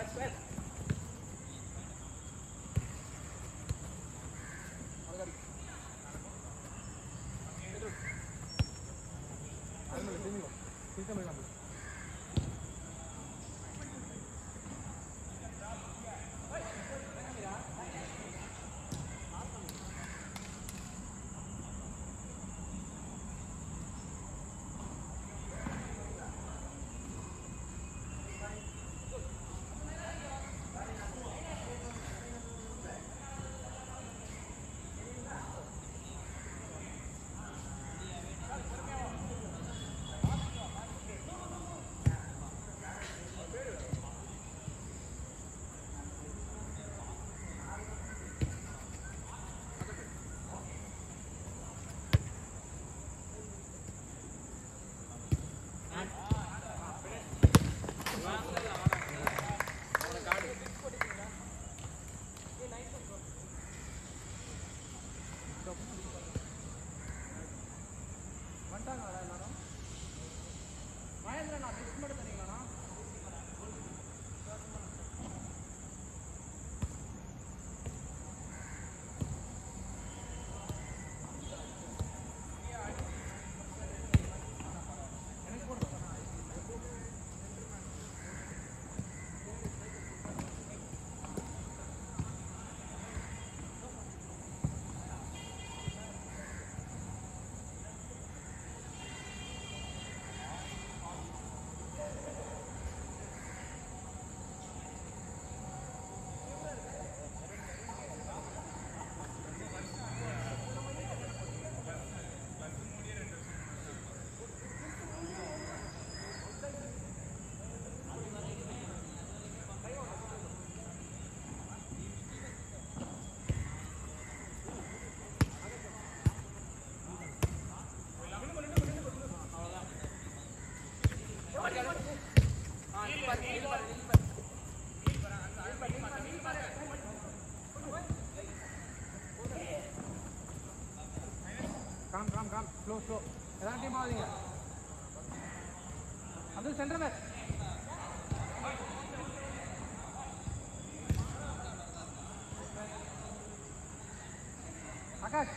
Com calm calm slow slow எல்லாம் team ஆகுதுங்க Abdul centre match Akash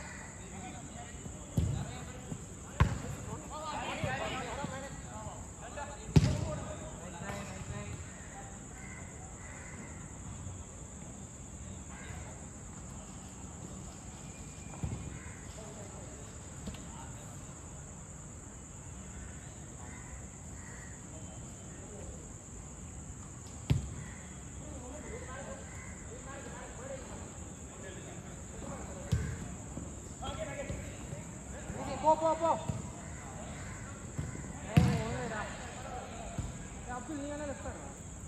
போ போ போ ஏய், ஒண்ணுடா. ஏய், அப்துல் நீ வேணா லெஃப்ட்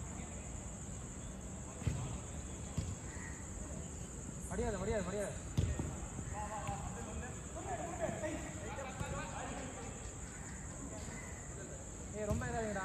முடியாது முடியாது முடியாது ஏய் ரொம்ப இதாதீங்கடா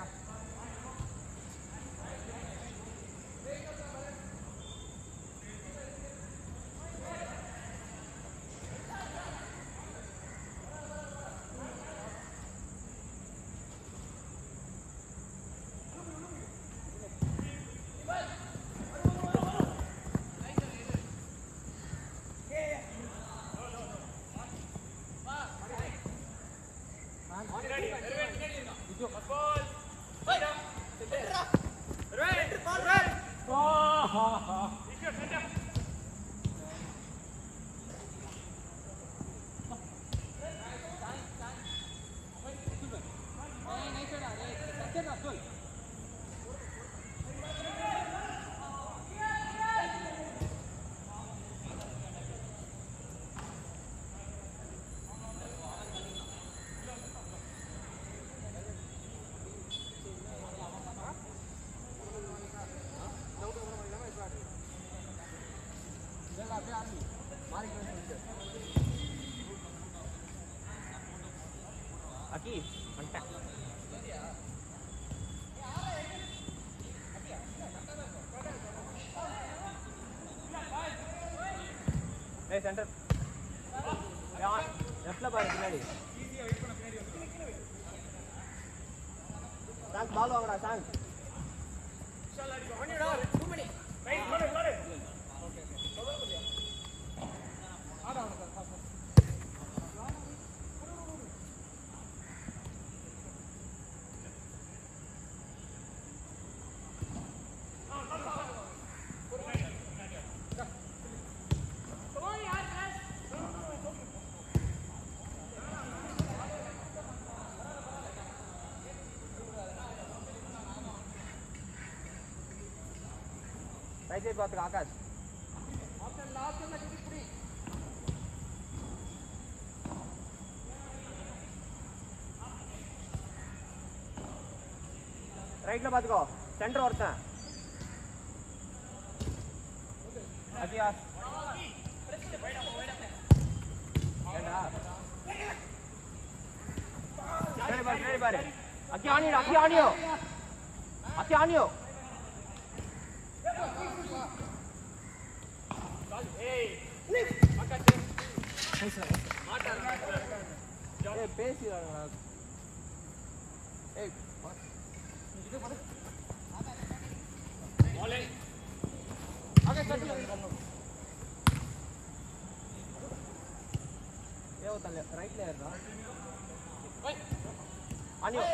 அக்கி வந்துட்டேன் ஏய் சென்டர் லெஃப்ட்ல பாரு பின்னாடி சாங் பால் வாங்கடா சாங் ரைட் சைடு பார்த்துக்க ஆகாஷ் ரைட்ல பாத்துக்கோ சென்டர் ஒருத்தன் அக்கியா ஏண்டா பின்னாடி பாரு பின்னாடி பாரு அக்கி ஆனியோ அக்கி ஆனியோ அக்கி ஆனியோ ஏய் பேசிடுறாங்களா ஏய் ஏ தல்ல ரைட்ல ஏறா அனியோ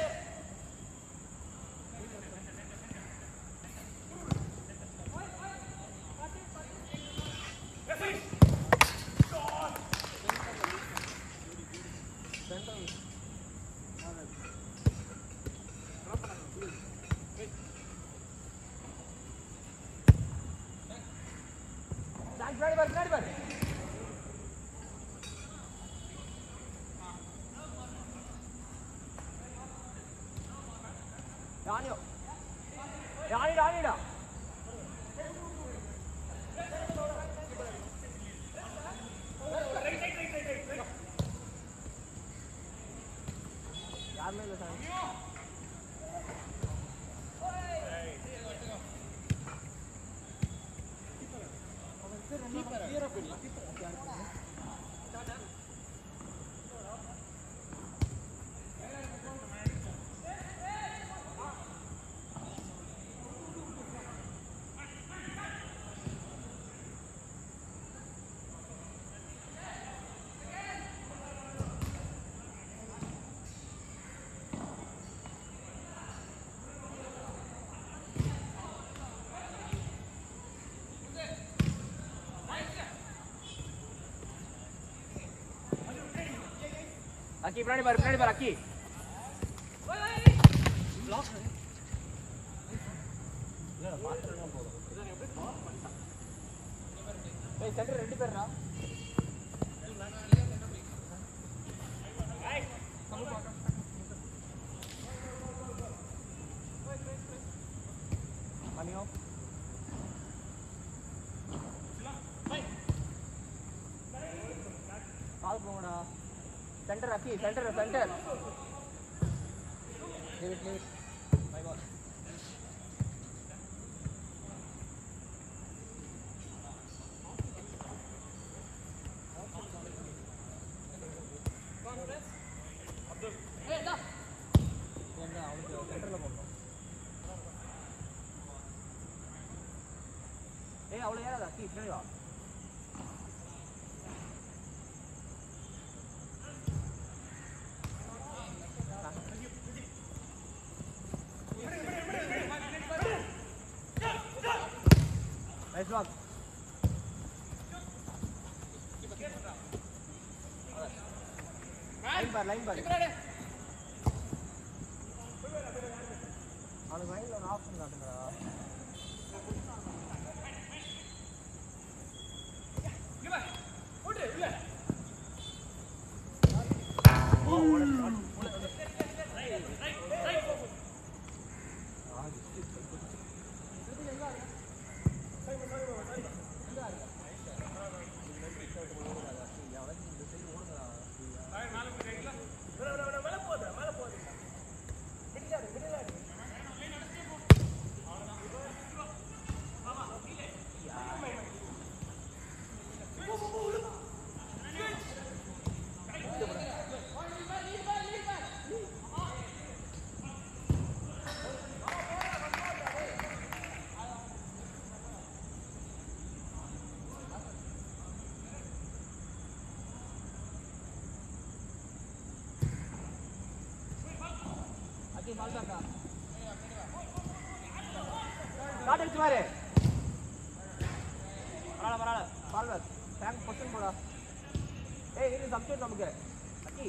பின்னாடி பாரு பின்னாடி பாரு யானியோ யானிடா யானிடா யாருமே இல்லை சார் அக்கி பின்னாடி பாரு பின்னாடி பாரு அக்கி ஏய் சென்டர் ரெண்டு பேர்ரா அனியோ கால் போங்கடா சென்டர் அக்கி centre centre leave it leave it my god ஏன்டா அவனுக்கு சென்டர்ல போடணும் ஏய் அவ்வளோ ஏறாத அக்கி பின்னாடி வா Nice one. லைன் பார் லைன் பார் அவனுக்கு லைன்ல ஒரு ஆப்ஷன் காட்டுங்கடா ஷாட் அடிச்சு பாரு பரவாயில்ல பரவாயில்ல பால்வர் டேங்க் பொசிஷன் போடா ஏய் இது சப்ஸ்டியூட் நமக்கு அக்கி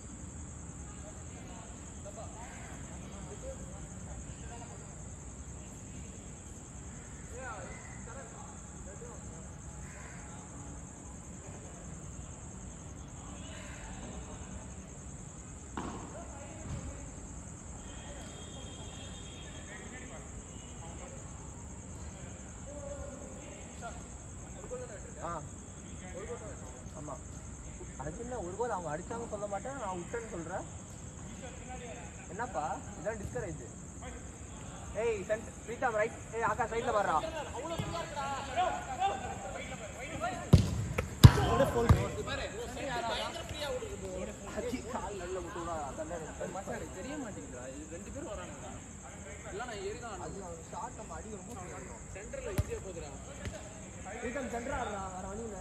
ஆ ஆமா அது என்ன ஒரு கோல் அவங்க அடிச்சாங்க சொல்ல மாட்டேன் நான் விட்டேன்னு சொல்றேன் என்னப்பா இதான் டிஸ்கரேஜ் ஏய் சென்ட் பிரீத்தம் ரைட் ஏய் ஆகாஷ் ரைட்ல வர்றா அச்சி, கால் நல்ல முட்டுடா, அதெல்லாம் எனக்கு தெரிய மாட்டேங்குதா இது ரெண்டு பேரும் வரானுங்க எல்லாம் நான் ஏறி தான் அது அவன் ஷாட் நம்ம அடி ரொம்ப போயிடும் சென்டர்ல ஈஸியா போகுதுடா பிரீத்தம் சென்டரா ஆடுறா வேற வழி இல்லை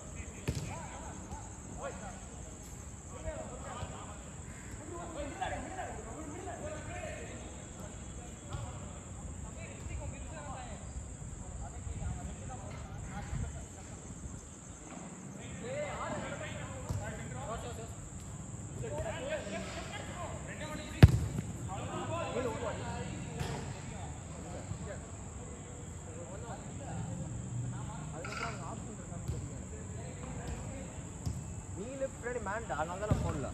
நீ லெஃப்ட் பின்னாடி மேன்டா அதனால தான் நான் போடல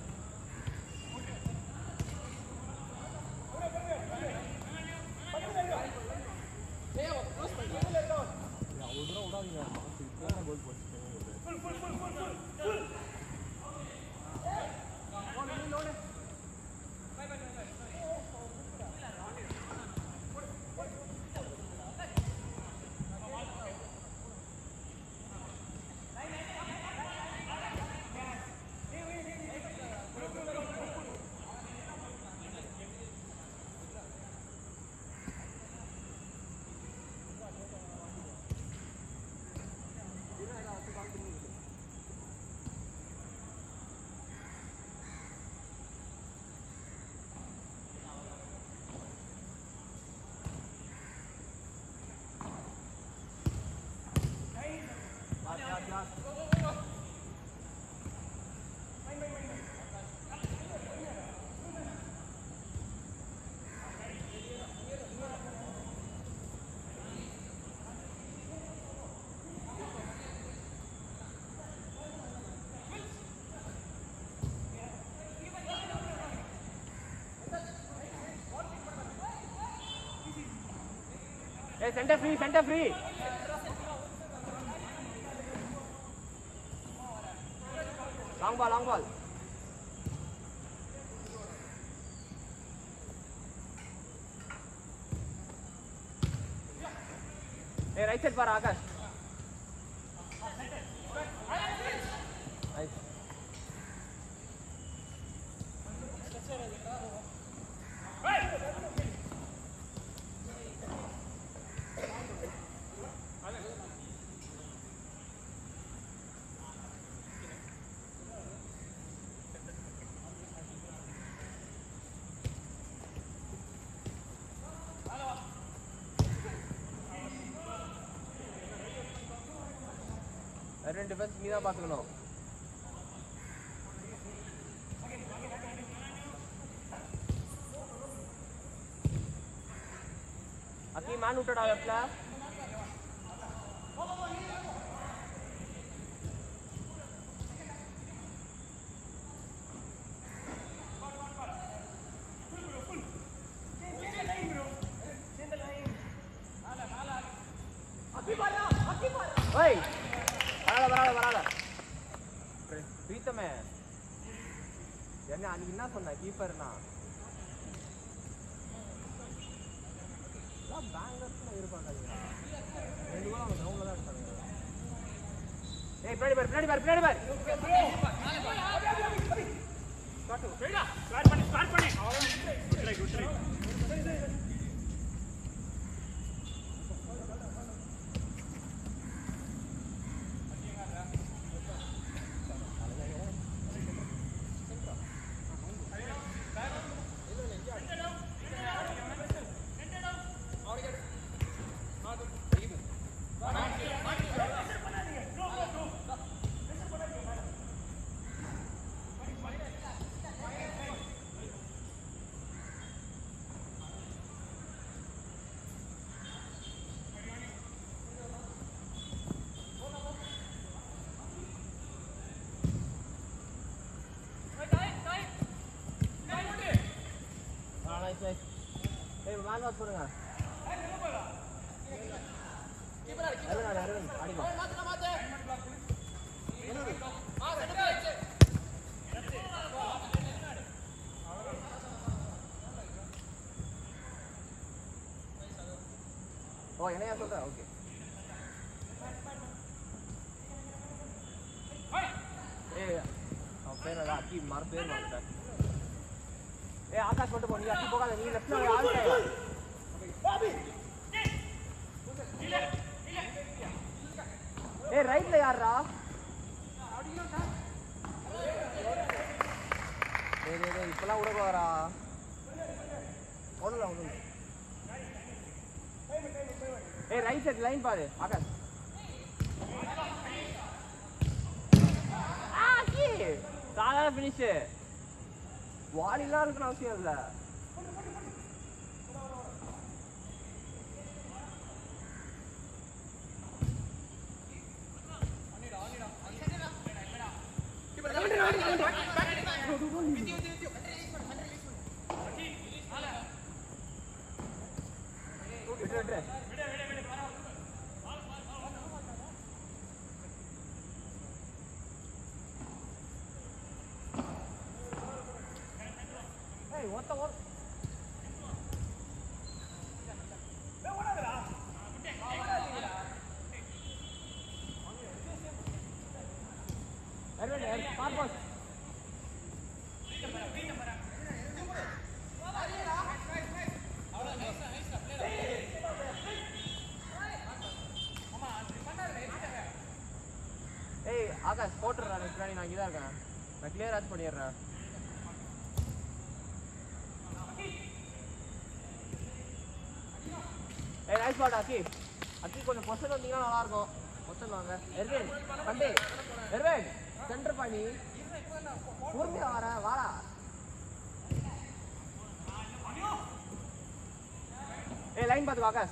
ஏய் centre free centre free long ball long ball ஏய் ரைட் சைடு பாரு ஆகாஷ் Nice. ரெண்டு டிஃபென்ஸ் நீ தான் பார்த்துக்கணும் அக்கி மேன் விட்டடா லெஃப்ட்ல ஓய் பரவாயில்ல பரவாயில்ல பரவாயில்ல பிர- பிரீத்தமே என்ன அன்னைக்கு என்ன சொன்ன கீப்பர்னா பேங்கர்ஸ்ல இருப்பாங்க ரெண்டு கூட அவங்க கிரவுண்ட்ல தான் இருக்காங்க ஏய் பின்னாடி பாரு பின்னாடி பாரு பின்னாடி பாரு நைஸ் நைஸ் ஏய் மேன் வாட்ச் பண்ணுங்க அரவிந்த் அரவிந்த் ஆடிக்கோ ஓ என்னையா சொல்ற ஓகே ஏய் அவன் பேர் என்ன அக்கி மர பேர் மாட்டேன் ஏய் ஆகாஷ் மட்டும் போ நீ அக்கி போகாத நீ லெஃப்ட்ல ஆள் ஏய் ரைட்ல யாரா டேய் டேய் டேய் இப்பலாம் விட போறா ஒண்ணுல ஒண்ணுல ஏய் ரைட் சைடு லைன் பாரு ஆகாஷ் ஆ கீ சாதாரண ஃபினிஷ் வாலிலாம் இருக்கணும் அவசியம் இல்லை விட்டு விட்டு ஏய் ஒத்த ஓ அரவிந்த் பாஸ் பாஸ் ஏய் ஆகாஷ் போட்டுடுறா எனக்கு பின்னாடி நான் இங்கே தான் இருக்கேன் நான் கிளியர் ஆச்சு பண்ணிடுறேன் ஏய் நைஸ் பாட் அக்கி அக்கி கொஞ்சம் பொசன் வந்தீங்கன்னா நல்லா இருக்கும் பொசன் வாங்க எர்வின் கண்டே எர்வின் சென்டர் பண்ணி பொறுமையா வரேன் வாடா ஏய் லைன் பார்த்து ஆகாஷ்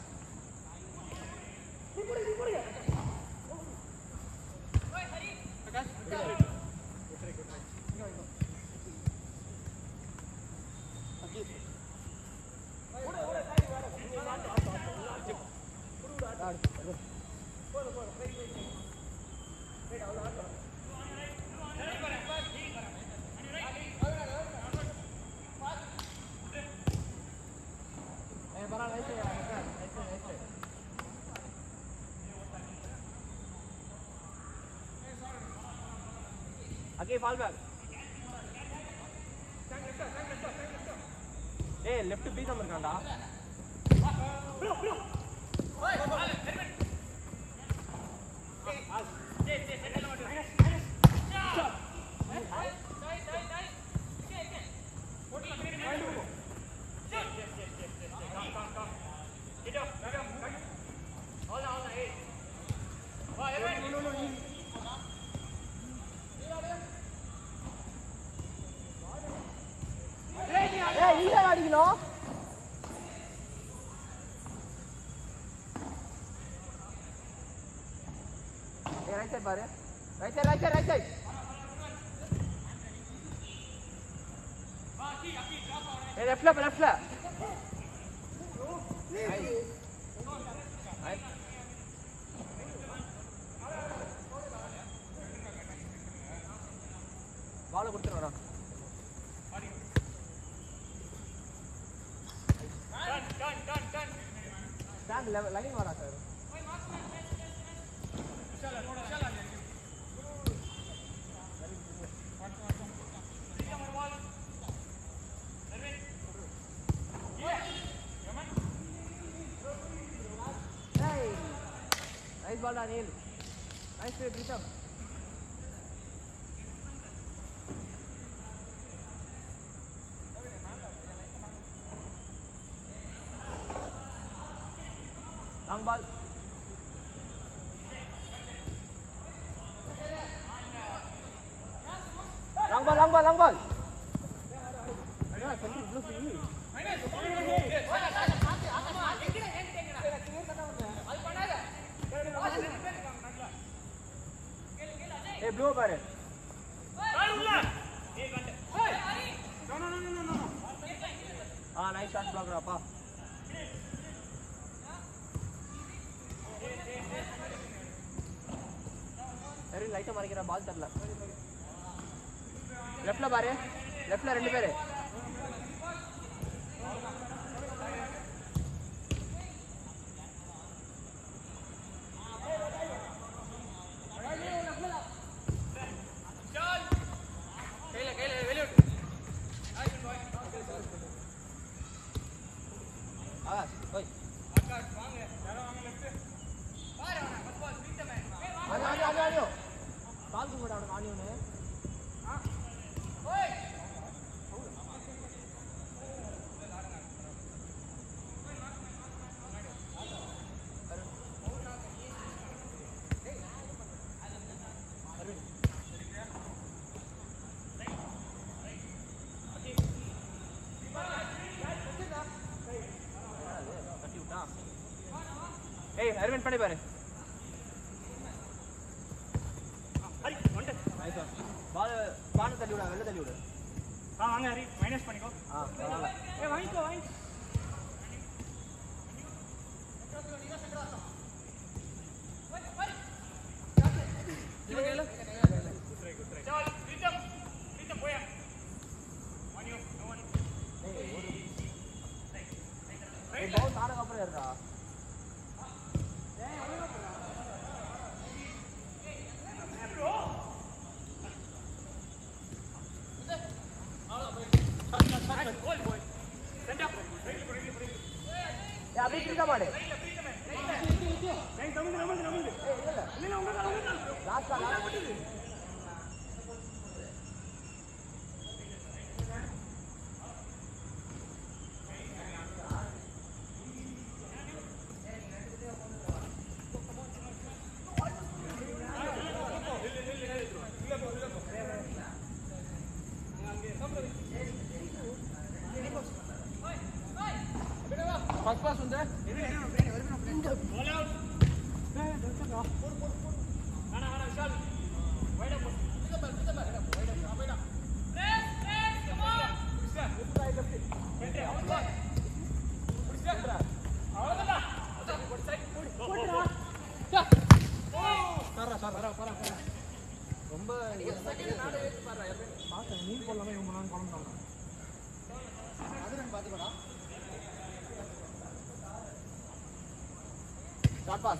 ஏய் பரா nice nice nice அகே fall back ஏய் லெஃப்ட் பி தான் இருக்கான்டா ஏய் நீ தான் அடிக்கணும் ஏய் ரைட் சைடு பாரு right side right side right side ஏய் லெஃப்ட்ல லெஃப்ட்ல பால கொடுத்துட்டு வரோம் ஸ்டாண்ட் லெவல் லைன் வரா சார் நைஸ் பால் டா Neil nice play Pritam long ball long ball long ball long ball ஏய் ப்ளூ பாரு ஆ நைஸ் ஷாட் பிளாக்ராப்பா சரி லைட்டாக மறைக்கிற பால் தரல லெஃப்ட்ல பாரு லெஃப்ட்ல ரெண்டு பேரு ஆ ஓய் audio audio audio audio call கூட அவனுக்கு ஆடியோன்னு தட்டி விட்டா ஏய் அரவிந்த் பண்ணி பாரு நைஸ் ஒன் பால் பானை தள்ளி விடா வெளில தள்ளி விடு ஆ வாங்க ஹரி மைனஸ் பண்ணிக்கோ ஆ பரவாயில்ல ஏ வாங்கிக்கோ வாங்கி சால் பிரீத்தம் பிரீத்தம் போயா வாணியோ நோ ஒன் ஏய் பவுல் தானக்கு அப்புறம் ஏறுடா கோல் போய் சென்டர் ஏய் அப்படியே திருக்க மாடு ஏய் தமிழ் தமிழ் தமிழ் ஏய் இல்ல இல்ல இல்ல உங்க உங்க லாஸ்டா லாஸ்ட் ஃபர்ஸ்ட் பாஸ் வந்து Ball out. வேணா வேணா விஷால் வைடா போ ரொம்ப பார்த்தேன் மீன் போடலாமே இவங்க நான் குழம்பு ஷார்ட் பாஸ்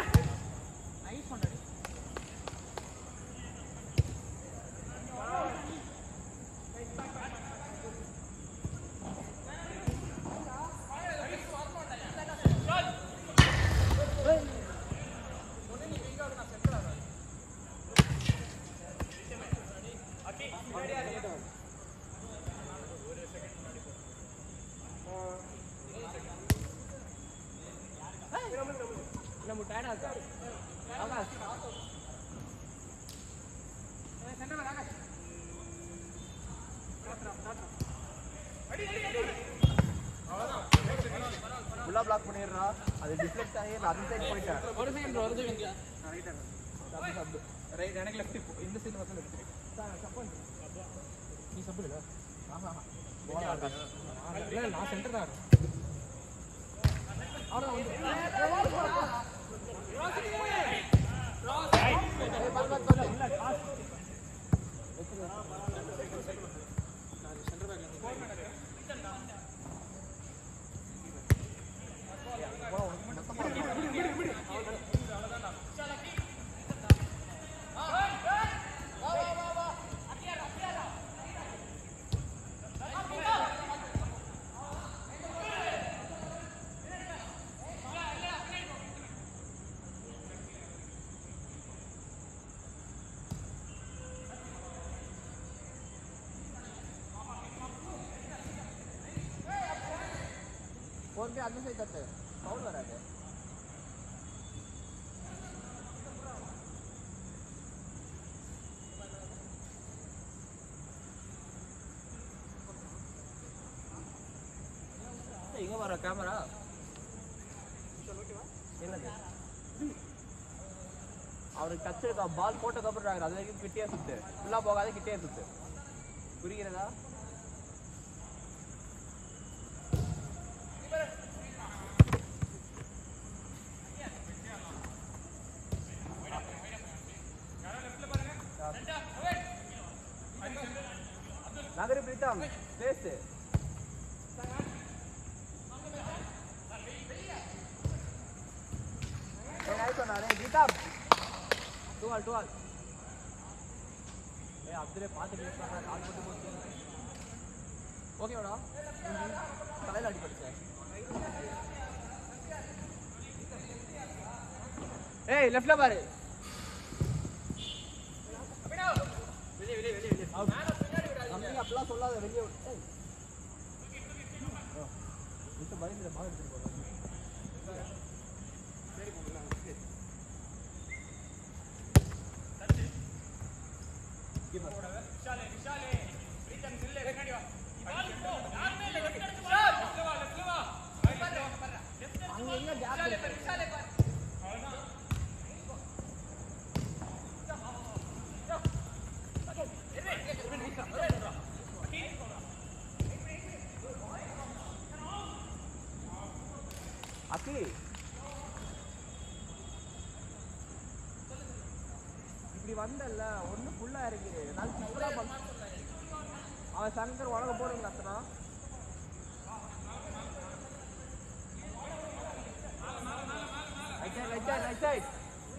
நம்ம டயர்டா இருக்கா ஆகாஷ் ஃபுல்லா பிளாக் பண்ணிடுறா அது டிஃப்ளெக்ட் ஆகி நான் அந்த சைடு போயிட்டேன் ஒரு செகண்ட் ஒரு செகண்ட் ரைட் எனக்கு லெஃப்ட் இந்த சைடு மட்டும் லெஃப்ட் நீ சப்பு இல்ல ஆஹா இல்ல இல்ல, நான் சென்டர் தான் ஏய் பால் பால் பால் ஃபோர் பே அந்த சைடு தட்டு ஃபவுல் வராது ஏய், இங்க வர கேமரா என்னது அவருக்கு டச் இருக்கா பால் போட்டதுக்கு அப்புறம் அது வரைக்கும் கிட்டே சுத்து ஃபுல்லா போகாத கிட்டே சுத்து புரிகிறதா பிரீத்தம் பேசு ஏய் நைஸ் ஒன் அரே Preetham two all two all ஏய் அப்துலே பார்த்து பேஸ் பண்ணா கால் போட்டு போச்சு ஓகேவாடா தலையில் அடிபட்டுச்சு ஏய் லெஃப்ட்ல பாரு வெளியே வெளியே வெளியே வெளியே தம்பி அப்படிலாம் சொல்லாத வெளியே விடு. ஏய். ஆ. மிச்ச பயந்துல பால் எடுத்துட்டு போறேன் அங்க எங்க கேப் இருக்கு அக்கி இப்படி வந்தல்ல ஒண்ணு ஃபுல்லா இருக்குது நான் சிம்பிளா பண்ண அவன் சங்கர் உலக போடுங்க கத்துனா right side right side right side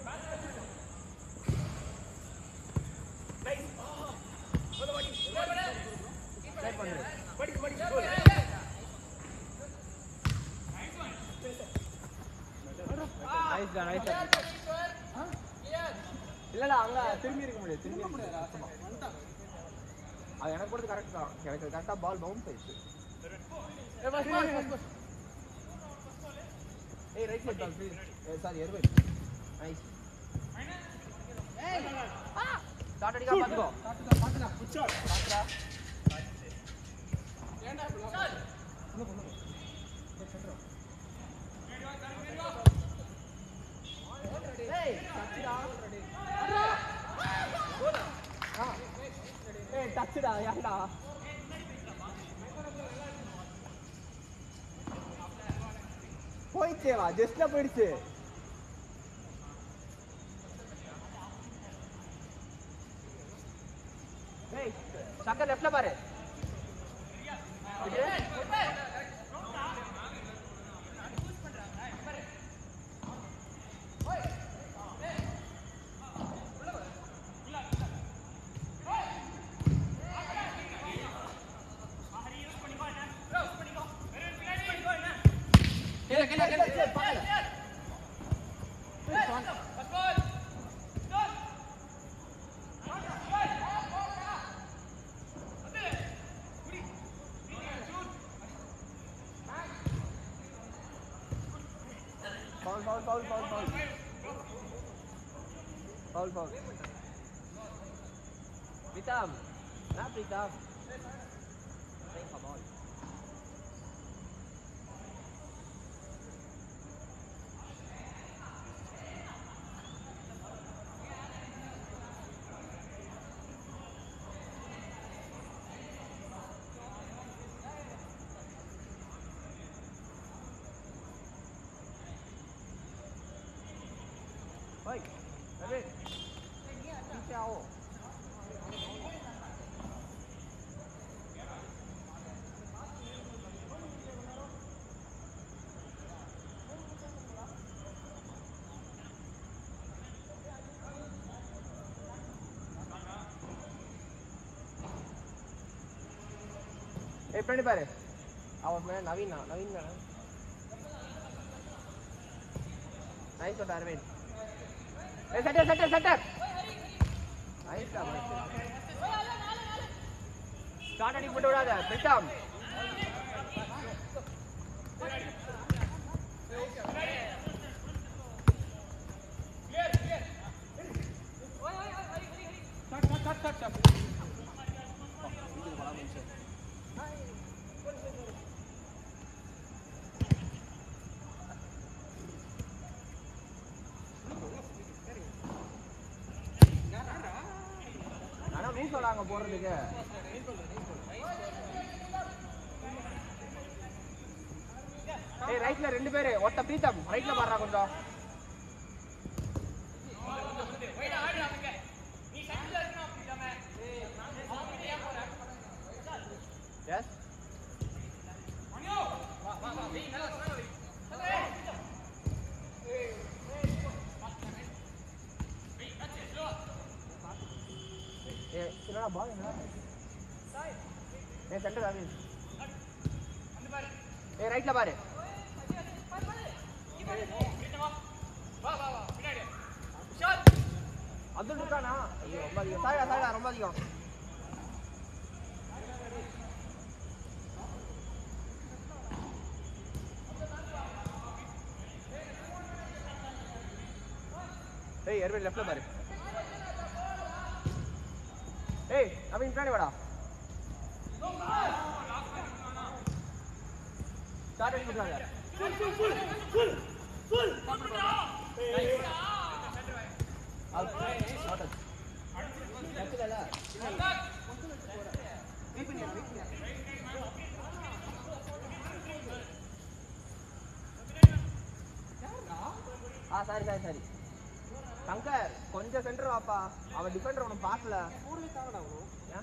try பண்ணு நைஸ் தான் நைஸ் இல்லடா அங்க திரும்பி இருக்க முடியாது திரும்பி இருக்க முடியாது ஆமா. அது எனக்கு கூட கரெக்ட் தான் எனக்கு கரெக்டா பால் பவுன்ஸ் ஆயிடுச்சு ஏய் ரைட் சைட் பால் ப்ளீஸ் ஏய் சாரி எர்வை நைஸ் ஸ்டார்ட் அடிக்கா பாத்துக்கோ பாத்துடா ஏய் டச்சுடா ஆ ஏய் டச்சுடா ஏன்டா போயிடுச்சேவா ஜஸ்ட்ல போயிடுச்சு ஏய் சக்கர் லெஃப்ட்ல பாரு இது? கீழே, கீழே, கீழே, கீழே, பக்கத்துல. Foul, foul, foul, foul, foul. Foul, foul. Pritam. Not Pritam. Take a ball. Oi, David. पीछे आओ ஏய் பின்னாடி பாரு அவன் மேல நவீன் நவீன் நைஸ் ஷாட் அரவிந்த் ஏய் செட்டர் செட்டர் செட்டர் நைஸ் டா ஸ்டார்ட் அடி போட்டு விடாத பிரிட்டாம் ஆனா ரூல்ஸ் சொல்லாங்க போறதுக்கு ஏய் ரைட்ல ரெண்டு பேரு ஒத்த பிரீத்தம் ரைட்ல பாடுறா கொஞ்சம் என்னடா பால் என்ன ஏ சென்டர் அது ஏ ரைட்ல பாரு அப்துல் இருக்கானா ஐயோ ரொம்ப அதிகம் சாரிடா சாரிடா ரொம்ப அதிகம் ஏய் எர்வின் லெஃப்ட்ல பாரு ஏய் நவீன் பின்னாடி வாடா ஸ்டார்ட் பண்ணி விட்டுறாங்க Out. Not touch. Touch இல்லல? Wait பண்ணியா, wait பண்ணியா. ஆ சாரி சாரி சாரி சங்கர் கொஞ்சம் சென்டர் வாப்பா அவன் டிஃபெண்டர் உனக்கு பார்க்கல ஏன்?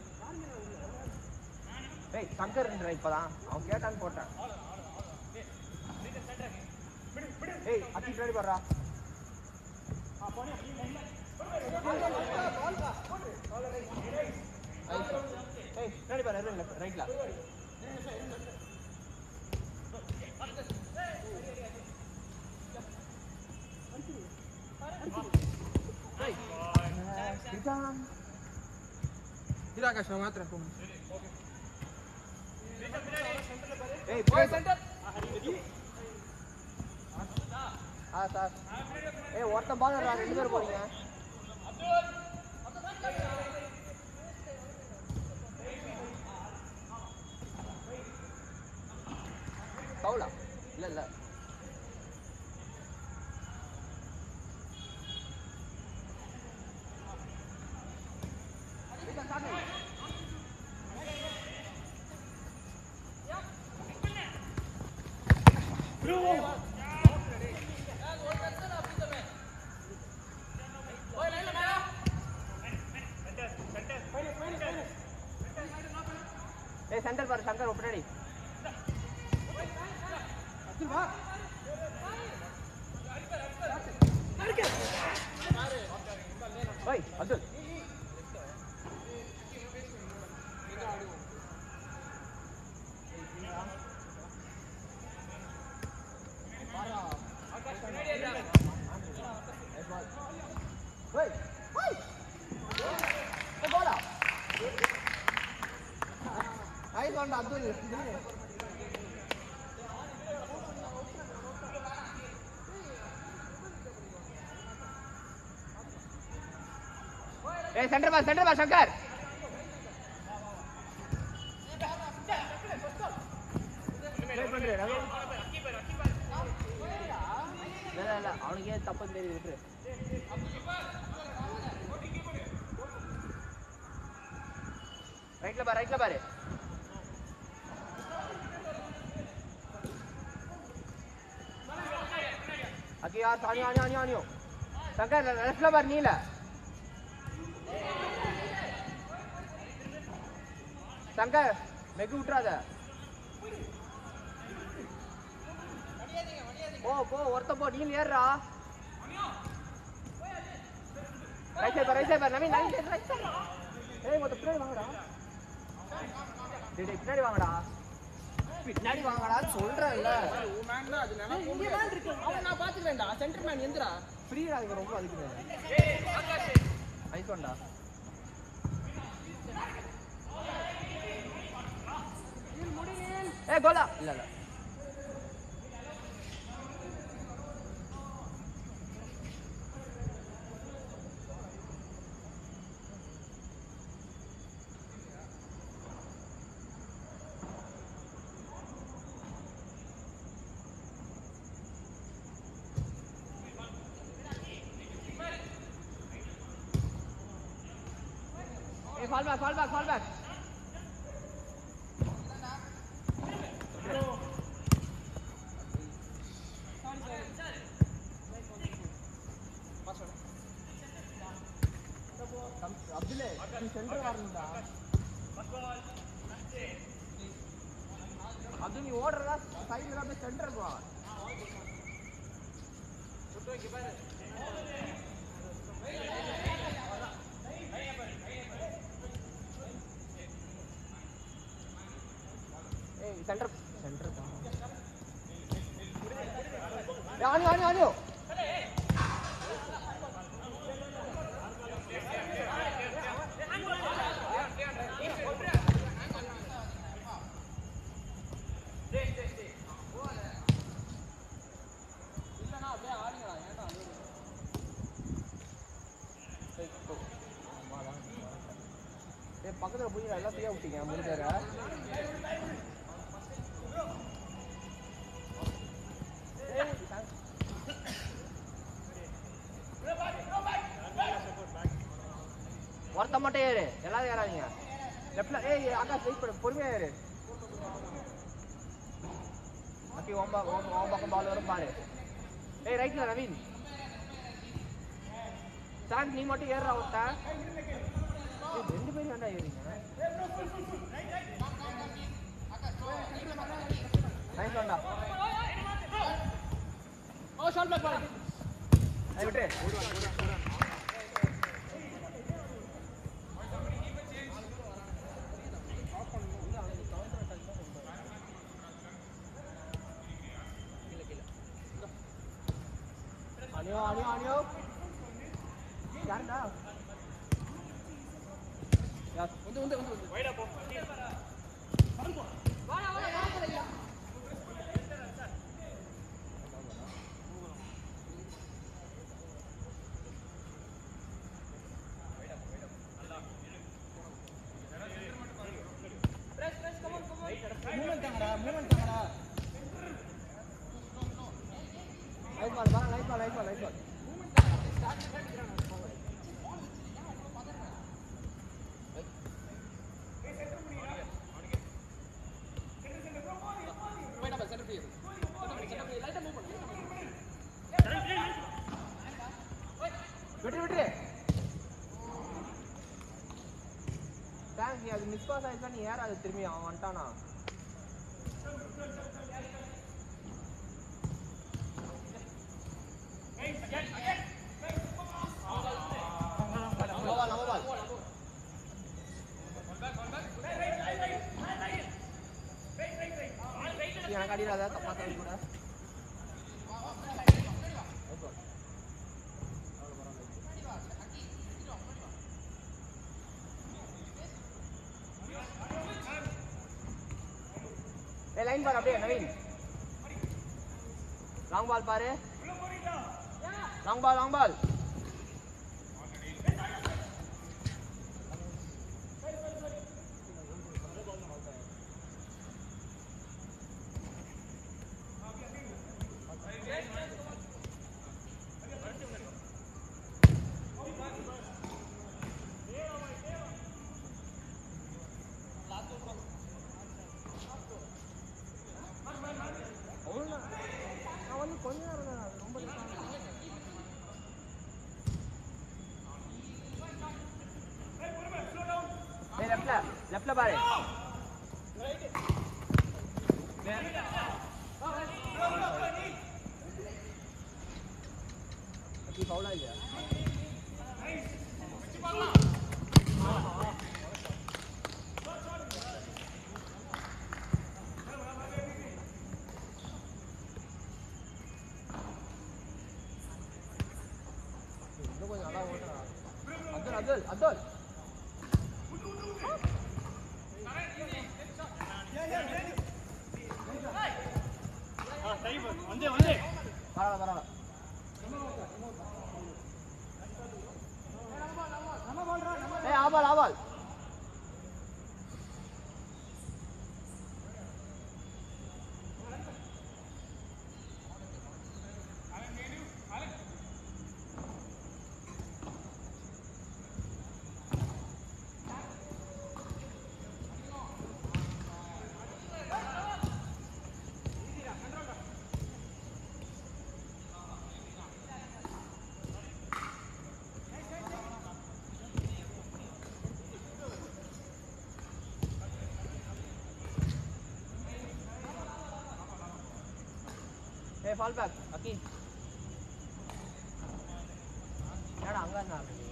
ஏய் சங்கர் இப்பதான் அவன் கேட்டான்னு போட்டேன் ஏய் அத்தி பின்னாடி போடுறா ஏய் பின்னாடி பாரு எர்வின் ரைட்ல ஸ்ரீகாந்த் ಇರಾಕಾಶ ಮಾತ್ರ ஏய் போய் சென்டர் ஆ சார் ஏய் ஒருத்தன் பால் ரெண்டு பேர் போறீங்க பவுலா இல்ல இல்ல ஏய் சென்டர் பாரு சங்கர் உன் பின்னாடி ஓய் அப்துல் ஓய் ஓய் ஏய் போடா ஐஸ் வாண்டா அப்துல் ஏய் சென்டர் பார் சென்டர் பார் சங்கர் Wait பண்றேன், ரவி. இல்ல, இல்ல, இல்ல, அவனுக்கே தப்புன்னு தெரியுது விட்டுரு ரைட்ல பாரு ரைட்ல பாரு அக்கி யார் ஆனியோ ஆனியோ ஆனியோ ஆனியோ சங்கர் லெஃப்ட்ல பாரு நீல சங்கர் மெக்கு விட்டுறாத போ போ ஒருத்த போ நீல ஏறுறா ரைட் சைடு பாரு ரைட் சைடு பாரு Naveen Naveen side right side ஏய் மொத்த பின்னாடி வாங்கடா டேய் டேய் பின்னாடி வாங்கடா பின்னாடி வாங்கடான்னு சொல்றேன்ல இங்கே மேன் இருக்கு அவன் நான் பாத்துக்கிறேன்டா சென்டர் மேன் எந்திரா ஃப்ரீடா இங்க ரொம்ப அதுக்கு ஐஸ் வேண்டா ஏ கோலா இல்ல இல்ல ஏ fall back fall back fall back அப்துல்லே நீ சென்டர் வரணும்டா அப்துல் நீ ஓடுறதா சைடுல தான் போய் சென்டர் வா சென்டர் சென்டர் ஆனியோ ஆனியோ ஆனியோ ஏய் பக்கத்துல போய் நல்லா ஃப்ரீயா விட்டீங்க மூணு பேரை ஏய், thanks. ஒருத்த மட்டும் ஏறு எல்லாரும் ஏறாதீங்க லெஃப்ட்ல ஏய் ஆகாஷ் வெயிட் பண்ணு பொறுமையா ஏறு ஓகே ஓம்பா ஓம் ஓம் பக்கம் பால் வரும் பாரு ஏய் ரைட்ல நவீன் சாந்த் நீ மட்டும் ஏறுறா ஒருத்த ஏய், ரெண்டு பேரும் ஏன்டா ஏறீங்க நைஸ் வேண்டா ஓ ஷார்ட் பேக் பாரு அதை விட்டு அனியோ அனியோ அனியோ யாருடா யார் வந்து வந்து வந்து வந்து வைடா போ மூமெண்ட் தாங்கடா மூமெண்ட் தாங்கடா லைட் பால் வா light ball light ball light ball போய்டா பா சென்டர் ஃப்ரீ சென்டர் ஃப்ரீ லைட்டா மூவ் பண்ணு விட்டு விட்டு தேங்க்ஸ் நீ அது மிஸ் பாஸ் ஆயிடுச்சா நீ ஏறாது திரும்பி அவன் வந்துட்டானா நம்ம பால் நம்ம பால் எனக்கு அடிடாத தப்பா தள்ளி கூட ஏய் லைன் பார் அப்படியே நவீன் லாங் பால் பாரு லாங் பால் லாங் பால் அவ்வளோதான் நான் வந்து கொஞ்ச நேரம் தான் அது ரொம்ப late ஆகும். ஏய் லெஃப்ட்ல லெஃப்ட்ல பாரு அப்படி ஃபவுலா இல்லையா இன்னும் கொஞ்சம் நல்லா ஓட்டுறா அப்துல் அப்துல் அப்துல் ஆ டைம் வந்து வந்து பரவாயில்ல பரவாயில்ல ஏய் ஆபால் ஆபால் ஏய் ஃபால் பேக் அக்கி என்னடா அங்க இருந்தா நீ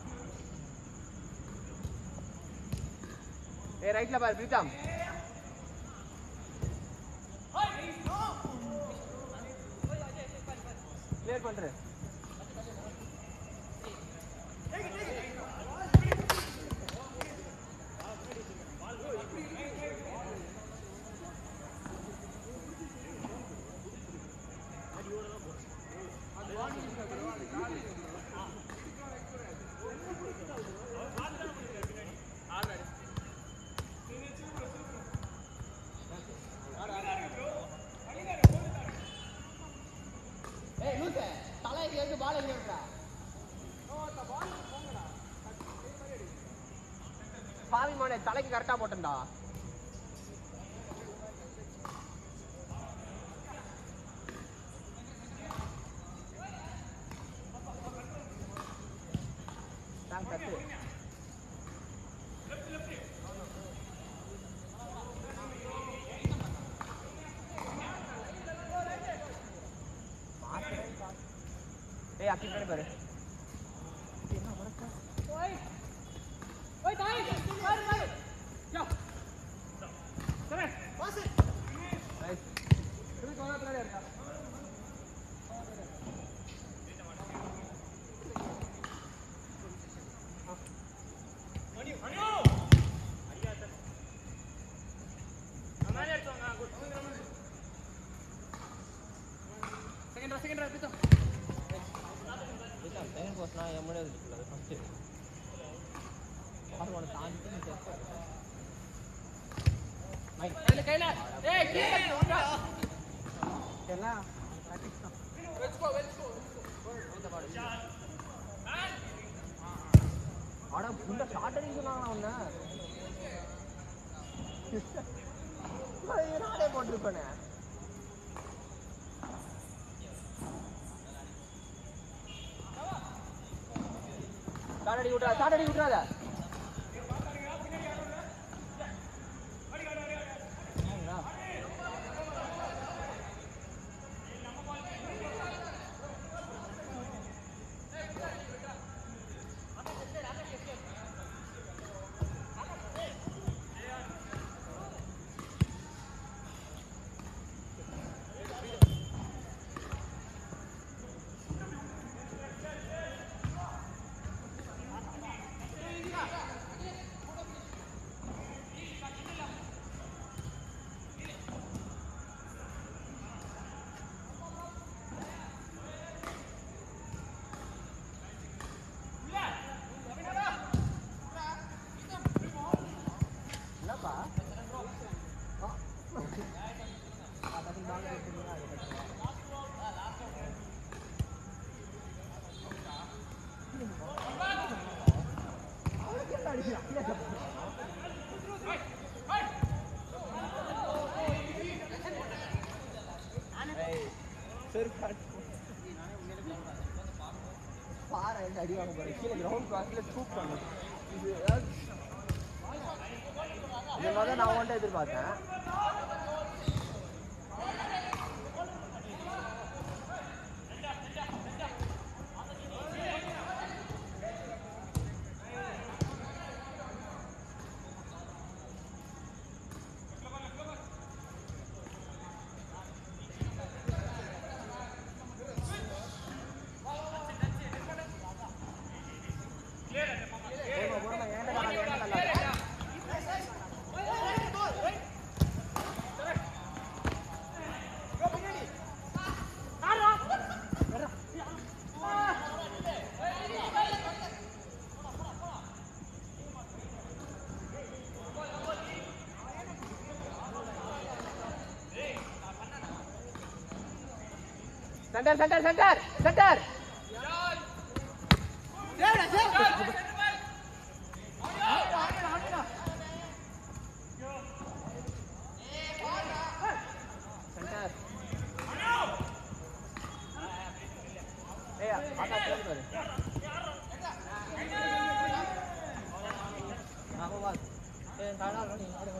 ஏய் ரைட்ல பாரு பிரீத்தம் பண்றேன் ஏய் லூசு தலைக்கு எதுக்கு பால் எங்க இருக்கா பாவி மானே தலைக்கு கரெக்டா போட்டேன்டா நான் கத்து ஏய் அக்கி பண்ணி பாரு நைஸ் செகண்ட் ரா செகண்ட் ரா பித்தம் செகண்ட் போஸ்ட்னா என் முன்னாடி இருக்குல்ல அது ஃபஸ்ட்டு அது உனக்கு தாண்டிட்டு நீ டெஸ்ட் கையில கையில ஏய் கீழ ஒன்றா எல்லாம் ப்ராக்டிஸ் தான் வெச்சுக்கோ வெச்சுக்கோ ஆனா புண்ட ஷார்ட் அடிக்க சொன்னாங்களா உன்ன நானே போட்டிருப்பேனே ஷார்ட் அடிக்க விட்றாத ஷார்ட் அடிக்க விட்றாத ஏன்டா? என்னப்பா ஆ. அதான் ball எடுத்துட்டீங்களா? அது கட்டுவா. அவனுக்கு என்ன அடிக்கிறான்? கீழே தப்பு. ஏய், செருப்பு அடி. பாறை எங்க அடி வாங்க போறேன் கீழே கிரவுண்ட் கிளாஸ்ல ஸ்கூப் பண்ணு இது ஏதாவது- இந்த மாதிரி தான் நான் உன்ட்ட எதிர்பார்த்தேன் போடுமா, போடுமா, ஏன்டா நல்லா, ஏன்டா நல்லா? Centre centre centre centre centre ஏய் ஆட்டா போடு பாரு ஆமா வா ஏய் சாடா நீ ஆடு